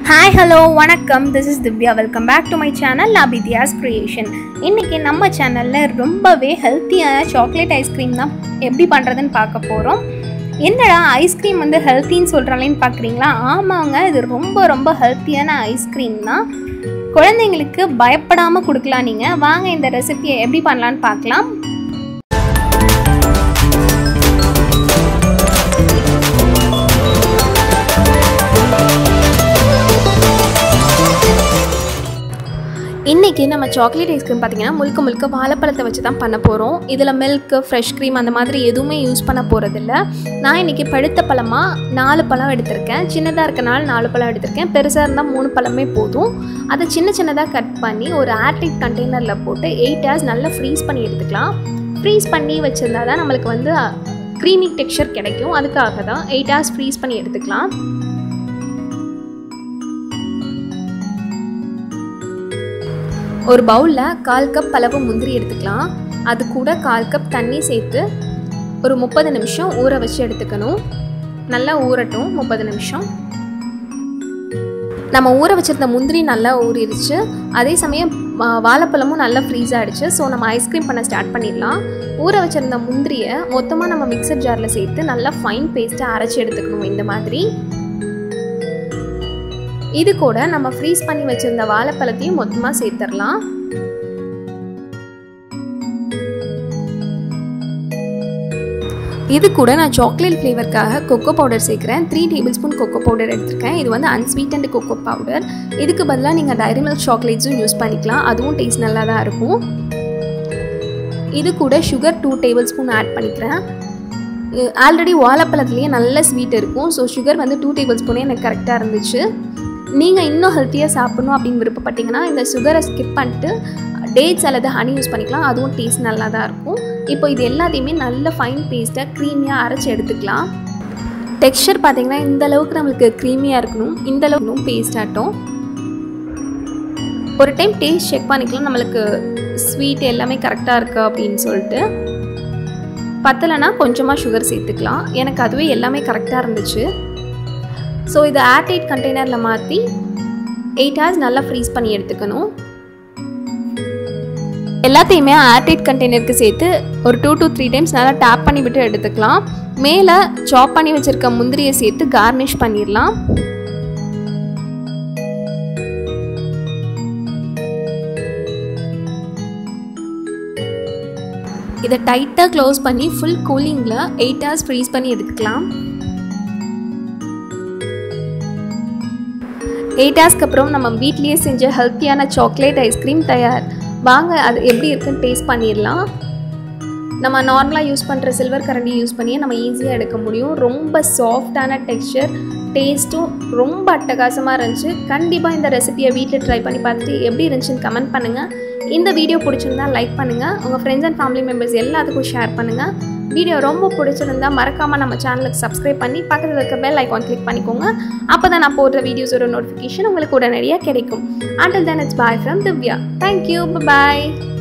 hi hello வணக்கம் this is Divya welcome back to my channel Abhidhya's creation இன்றைக்கி நம்ம சேனலில் ரொம்பவே ஹெல்த்தியான சாக்லேட் ஐஸ்கிரீம் தான் எப்படி பண்ணுறதுன்னு பார்க்க போகிறோம் என்னடா ஐஸ்கிரீம் வந்து ஹெல்த்தின்னு சொல்கிறாங்களேன்னு பார்க்குறீங்களா ஆமாங்க இது ரொம்ப ரொம்ப ஹெல்த்தியான ஐஸ்கிரீம் தான் குழந்தைங்களுக்கு பயப்படாமல் கொடுக்கலாம் நீங்கள் வாங்க இந்த ரெசிபியை எப்படி பண்ணலான்னு பார்க்கலாம் இன்றைக்கி நம்ம சாக்லேட் ஐஸ்கிரீம் பார்த்திங்கன்னா முழுக்க முழுக்க வாழைப்பழத்தை வச்சு தான் பண்ண போகிறோம் இதில் மில்க்கு ஃப்ரெஷ் க்ரீம் அந்த மாதிரி எதுவுமே யூஸ் பண்ண போகிறதில்ல நான் இன்றைக்கி பழுத்த பழமாக நாலு பழம் எடுத்திருக்கேன் சின்னதாக இருக்கனால நாலு பழம் எடுத்திருக்கேன் பெருசாக இருந்தால் மூணு பழமே போதும் அதை சின்ன சின்னதாக கட் பண்ணி ஒரு ஏர்டைட் கண்டெய்னரில் போட்டு எயிட் ஹவர்ஸ் நல்லா ஃப்ரீஸ் பண்ணி எடுத்துக்கலாம் ஃப்ரீஸ் பண்ணி வச்சுருந்தா தான் நம்மளுக்கு வந்து க்ரீமி டெக்ஸ்சர் கிடைக்கும் அதுக்காக தான் எயிட் ஹவர்ஸ் ஃப்ரீஸ் பண்ணி எடுத்துக்கலாம் ஒரு பவுலில் கால் கப் அளவு முந்திரி எடுத்துக்கலாம் அது கூட கால் கப் தண்ணி சேர்த்து ஒரு முப்பது நிமிஷம் ஊற வச்சு எடுத்துக்கணும் நல்லா ஊறட்டும் முப்பது நிமிஷம் நம்ம ஊற வச்சுருந்த முந்திரி நல்லா ஊறிடுச்சு அதே சமயம் வாழைப்பழமும் நல்லா ஃப்ரீஸ் ஆகிடுச்சு ஸோ நம்ம ஐஸ்கிரீம் பண்ண ஸ்டார்ட் பண்ணிடலாம் ஊற வச்சுருந்த முந்திரியை மொத்தமாக நம்ம மிக்சர் ஜாரில் சேர்த்து நல்லா ஃபைன் பேஸ்ட்டாக அரைச்சி எடுத்துக்கணும் இந்த மாதிரி இது கூட நம்ம ஃப்ரீஸ் பண்ணி வச்சுருந்த வாழைப்பழத்தையும் மொத்தமாக சேர்த்துடலாம் இது கூட நான் சாக்லேட் ஃப்ளேவருக்காக கொக்கோ பவுடர் சேர்க்குறேன் three tablespoon cocoa powder எடுத்திருக்கேன் இது வந்து அன்ஸ்வீட்டன்ட் கொக்கோ பவுடர் இதுக்கு பதிலாக நீங்கள் டைரி மில்க் சாக்லேட்ஸும் யூஸ் பண்ணிக்கலாம் அதுவும் டேஸ்ட் நல்லா தான் இருக்கும் இது கூட sugar two tablespoon add பண்ணிக்கிறேன் ஆல்ரெடி வாழைப்பழத்துலேயே நல்ல ஸ்வீட் இருக்கும் ஸோ சுகர் வந்து டூ டேபிள் ஸ்பூனே எனக்கு கரெக்டாக இருந்துச்சு நீங்கள் இன்னும் ஹெல்த்தியாக சாப்பிடணும் அப்படின்னு விருப்பப்பட்டீங்கன்னா இந்த சுகரை ஸ்கிப் பண்ணிட்டு டேட்ஸ் அல்லது ஹனி யூஸ் பண்ணிக்கலாம் அதுவும் டேஸ்ட் நல்லா தான் இருக்கும் இப்போ இது எல்லாத்தையுமே நல்ல ஃபைன் பேஸ்ட்டாக க்ரீமியாக அரைச்சி எடுத்துக்கலாம் டெக்ஸ்சர் பார்த்திங்கன்னா இந்த அளவுக்கு நம்மளுக்கு க்ரீமியாக இருக்கணும் இந்த அளவுக்கு பேஸ்ட் ஆட்டும் ஒரு டைம் டேஸ்ட் செக் பண்ணிக்கலாம் நம்மளுக்கு ஸ்வீட் எல்லாமே கரெக்டாக இருக்கா அப்படின்னு சொல்லிட்டு பத்தலைன்னா கொஞ்சமாக சுகர் சேர்த்துக்கலாம் எனக்கு அதுவே எல்லாமே கரெக்டாக இருந்துச்சு ஸோ இதை ஏர்டைட் கண்டெய்னரில் மாற்றி எயிட் ஹவர்ஸ் நல்லா ஃப்ரீஸ் பண்ணி எடுத்துக்கணும் எல்லாத்தையுமே ஏர்டைட் கண்டெய்னருக்கு சேர்த்து ஒரு டூ டு த்ரீ டைம்ஸ் நல்லா டேப் பண்ணி விட்டு எடுத்துக்கலாம் மேலே சாப் பண்ணி வச்சுருக்க முந்திரியை சேர்த்து கார்னிஷ் பண்ணிடலாம் இதை டைட்டாக க்ளோஸ் பண்ணி ஃபுல் கூலிங்கில் எயிட் ஹவர்ஸ் ஃப்ரீஸ் பண்ணி எடுத்துக்கலாம் எயிட் ஹவர்ஸ்க்கு அப்புறம் நம்ம வீட்லேயே செஞ்ச ஹெல்த்தியான சாக்லேட் ஐஸ்கிரீம் தயார் வாங்க அது எப்படி இருக்குன்னு டேஸ்ட் பண்ணிடலாம் நம்ம நார்மலாக யூஸ் பண்ணுற சில்வர் கரண்டி யூஸ் பண்ணியே நம்ம ஈஸியாக எடுக்க முடியும் ரொம்ப சாஃப்டான டெக்ஸ்சர் டேஸ்ட்டும் ரொம்ப அட்டகாசமாக இருந்துச்சு கண்டிப்பாக இந்த ரெசிபியை வீட்டில் ட்ரை பண்ணி பார்த்துட்டு எப்படி இருந்துச்சுன்னு கமெண்ட் பண்ணுங்கள் இந்த வீடியோ பிடிச்சிருந்தா லைக் பண்ணுங்கள் உங்கள் ஃப்ரெண்ட்ஸ் அண்ட் ஃபேமிலி மெம்பர்ஸ் எல்லாத்துக்கும் ஷேர் பண்ணுங்கள் வீடியோ ரொம்ப பிடிச்சிருந்தா மறக்காமல் நம்ம சேனலுக்கு சப்ஸ்கிரைப் பண்ணி பக்கத்தில் இருக்க பெல் ஐக்கான் கிளிக் பண்ணிக்கோங்க அப்போ தான் நான் போடுற வீடியோஸோட நோட்டிஃபிகேஷன் உங்களுக்கு உடனடியாக கிடைக்கும் until then it's bye from Divya thank you bye